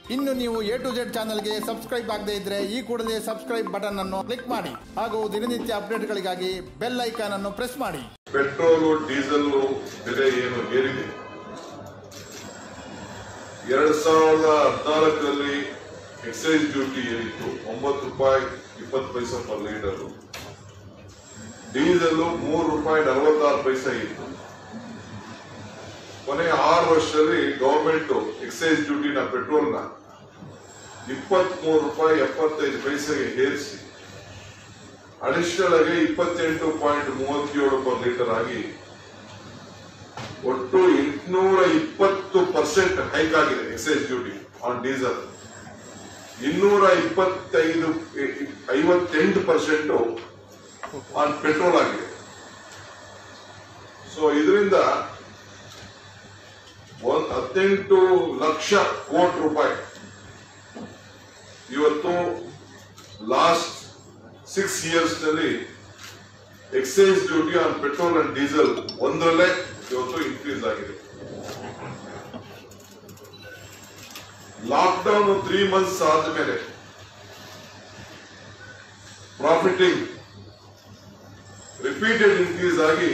ಇನ್ನು ನೀವು A to Z ಚಾನಲ್ಗೆ ಸಬ್ಸ್ಕ್ರೈಬ್ ಆಗದೇ ಇದ್ರೆ ಈ ಕೂಡಲೇ ಸಬ್ಸ್ಕ್ರೈಬ್ ಬಟನ್ ಅನ್ನು ಕ್ಲಿಕ್ ಮಾಡಿ ಹಾಗೂ ದಿನನಿತ್ಯ ಅಪ್ಡೇಟ್ಗಳಿಗಾಗಿ ಬೆಲ್ ಐಕಾನ್ ಅನ್ನು ಪ್ರೆಸ್ ಮಾಡಿ ಪೆಟ್ರೋಲು ಡೀಸೆಲ್ ಬೆಲೆ ಏನು ಏರಿದೆ ಎರಡ್ ಸಾವಿರದ ಹದಿನಾಲ್ಕರಲ್ಲಿ ಎಕ್ಸೈಸ್ ಡ್ಯೂಟಿ ಏರಿತ್ತು ಒಂಬತ್ತು ರೂಪಾಯಿ ಇಪ್ಪತ್ತು ಪೈಸೆ ಪರ್ ಲೀಟರ್ ಡೀಸೆಲ್ ಮೂರು ರೂಪಾಯಿ ನಲವತ್ತಾರು ಪೈಸೆ ಇತ್ತು ಕೊನೆಯ ಆರು ವರ್ಷದಲ್ಲಿ ಗವರ್ಮೆಂಟ್ ಎಕ್ಸೈಸ್ ಡ್ಯೂಟಿನ ಪೆಟ್ರೋಲ್ನ ಇಪ್ಪತ್ಮೂರು ರೂಪಾಯಿ ಎಪ್ಪತ್ತೈದು ಪೈಸೆಗೆ ಏರಿಸಿ ಅಡಿಷನಲ್ ಆಗಿ ಇಪ್ಪತ್ತೆಂಟು ಪಾಯಿಂಟ್ ಮೂವತ್ತೇಳು ಪರ್ ಲೀಟರ್ ಆಗಿ ಒಟ್ಟು ಎಂಟುನೂರ ಇಪ್ಪತ್ತು ಪರ್ಸೆಂಟ್ ಹೈಕ್ ಆಗಿದೆ ಎಕ್ಸೈಸ್ ಡ್ಯೂಟಿ ಆನ್ ಡೀಸೆಲ್ ಇನ್ನೂರ ಇಪ್ಪತ್ತೈದು ಐವತ್ತೆಂಟು ಪರ್ಸೆಂಟ್ ಆನ್ ಪೆಟ್ರೋಲ್ ಆಗಿದೆ ಸೊ ಇದರಿಂದ ಒಂದ್ ಹದಿನೆಂಟು ಲಕ್ಷ ಕೋಟಿ ರೂಪಾಯಿ ಇವತ್ತು ಲಾಸ್ಟ್ ಸಿಕ್ಸ್ ಇಯರ್ಸ್ ನಲ್ಲಿ excise duty on petrol and diesel ಒಂದರಲ್ಲೇ ಇವತ್ತು ಇನ್ಕ್ರೀಸ್ ಆಗಿದೆ ಲಾಕ್ಡೌನ್ ತ್ರೀ ಮಂತ್ಸ್ ಆದ್ಮೇಲೆ ಪ್ರಾಫಿಟಿಂಗ್ ರಿಪೀಟೆಡ್ ಇನ್ಕ್ರೀಸ್ ಆಗಿ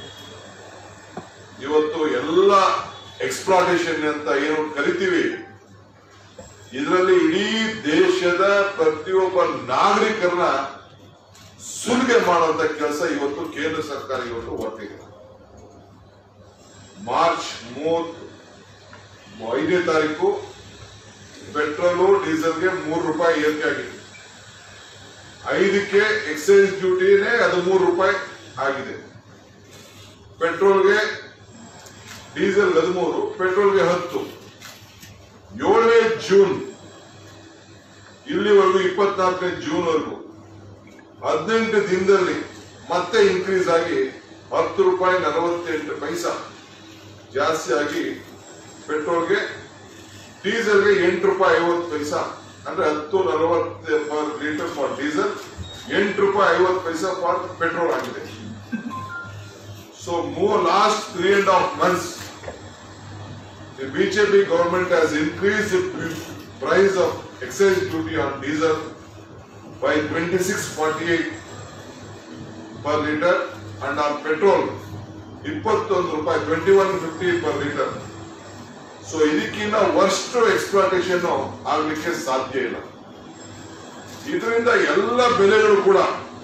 ಇವತ್ತು ಎಲ್ಲ ಎಕ್ಸ್ಪ್ಲಾಟೇಷನ್ ಅಂತ ಏನು ಕರಿತೀವಿ ಇದರಲ್ಲಿ ಇಡೀ ದೇಶದ ಪ್ರತಿಯೊಬ್ಬ ನಾಗರಿಕರನ್ನ ಸುಲಿಗೆ ಮಾಡುವಂತ ಕೆಲಸ ಇವತ್ತು ಕೇಂದ್ರ ಸರ್ಕಾರ ಇವತ್ತು ಹೊರಟಿದೆ ಮಾರ್ಚ್ ಮೂವತ್ತು ಐದನೇ ತಾರೀಕು ಪೆಟ್ರೋಲು ಡೀಸೆಲ್ಗೆ ಮೂರು ರೂಪಾಯಿ ಏರಿಕೆ ಆಗಿದೆ ಐದಕ್ಕೆ ಎಕ್ಸೈಸ್ ಡ್ಯೂಟಿನೇ ಅದು ಮೂರು ರೂಪಾಯಿ ಆಗಿದೆ ಪೆಟ್ರೋಲ್ಗೆ ಡೀಸೆಲ್ ಹದಿಮೂರು ಪೆಟ್ರೋಲ್ಗೆ ಹತ್ತು ಏಳನೇ ಜೂನ್ ಇಲ್ಲಿವರೆಗೂ ಇಪ್ಪತ್ನಾಲ್ಕನೇ ಜೂನ್ ವರೆಗೂ ಹದಿನೆಂಟು ದಿನದಲ್ಲಿ ಮತ್ತೆ ಇನ್ಕ್ರೀಸ್ ಆಗಿ ಹತ್ತು ರೂಪಾಯಿ ನಲವತ್ತೆಂಟು ಪೈಸಾ ಜಾಸ್ತಿ ಆಗಿ ಪೆಟ್ರೋಲ್ಗೆ ಡೀಸೆಲ್ಗೆ ಎಂಟು ರೂಪಾಯಿ ಐವತ್ತು ಪೈಸಾ ಅಂದ್ರೆ ಹತ್ತು ನಲವತ್ತು ಪರ್ ಲೀಟರ್ ಫಾರ್ ಡೀಸೆಲ್ ಎಂಟು ರೂಪಾಯಿ ಐವತ್ತು ಪೈಸಾ ಫಾರ್ ಪೆಟ್ರೋಲ್ ಆಗಿದೆ ಸೊ ಮೂರ್ last three and half months The BJP government has increased the price of excise duty on diesel by 26.48 per liter and on petrol 21 ರೂಪಾಯಿ twenty one fifty per litre so ಇದಕ್ಕಿಂತ worst exploitation ಆಗ್ಲಿಕ್ಕೆ ಸಾಧ್ಯ ಇಲ್ಲ ಇದರಿಂದ ಎಲ್ಲ ಬೆಲೆಗಳು ಕೂಡ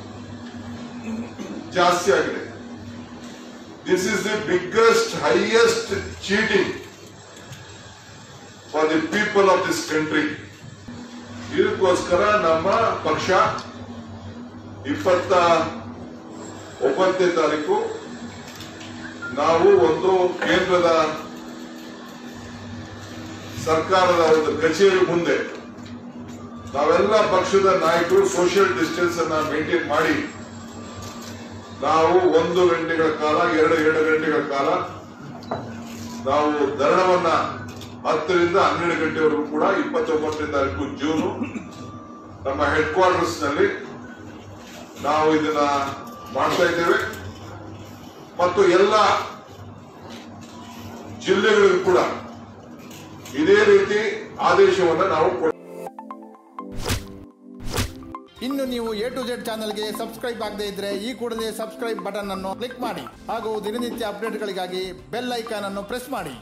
ಜಾಸ್ತಿ ಆಗಿದೆ this is the biggest highest cheating for the people of this country ಇದಕ್ಕೋಸ್ಕರ ನಮ್ಮ ಪಕ್ಷ ಇಪ್ಪತ್ತ ಒಂಬತ್ತನೇ ತಾರೀಕು ನಾವು ಒಂದು ಕೇಂದ್ರದ ಸರ್ಕಾರದ ಒಂದು ಕಚೇರಿ ಮುಂದೆ ನಾವೆಲ್ಲ ಪಕ್ಷದ ನಾಯಕರು ಸೋಷಿಯಲ್ ಡಿಸ್ಟೆನ್ಸ್ ಅನ್ನ ಮೇಂಟೈನ್ ಮಾಡಿ ನಾವು ಒಂದು ಗಂಟೆಗಳ ಕಾಲ ಎರಡು ಎರಡು ಗಂಟೆಗಳ ಕಾಲ ನಾವು ಧರಣವನ್ನ ಹತ್ತರಿಂದ ಹನ್ನೆರಡು ಗಂಟೆವರೆಗೂ ಕೂಡ ಇಪ್ಪತ್ತೊಂಬತ್ತನೇ ತಾರೀಕು ಜೂನು ನಮ್ಮ ಹೆಡ್ ಕ್ವಾರ್ಟರ್ಸ್ ನಲ್ಲಿ ನಾವು ಇದನ್ನ ಮಾಡ್ತಾ ಇದ್ದೇವೆ ಮತ್ತು ಎಲ್ಲ ಜಿಲ್ಲೆಗಳಿಗೂ ಕೂಡ ಇದೇ ರೀತಿ ಆದೇಶವನ್ನ ನಾವು ಕೊಡ್ತೇವೆ. ಇನ್ನು ನೀವು ಎ ಟು ಜೆಡ್ ಚಾನಲ್ಗೆ ಸಬ್ಸ್ಕ್ರೈಬ್ ಆಗದೇ ಇದ್ರೆ ಈ ಕೂಡಲೇ ಸಬ್ಸ್ಕ್ರೈಬ್ ಬಟನ್ ಅನ್ನು ಕ್ಲಿಕ್ ಮಾಡಿ ಹಾಗೂ ದಿನನಿತ್ಯ ಅಪ್ಡೇಟ್ಗಳಿಗಾಗಿ ಬೆಲ್ ಐಕಾನ್ ಅನ್ನು ಪ್ರೆಸ್ ಮಾಡಿ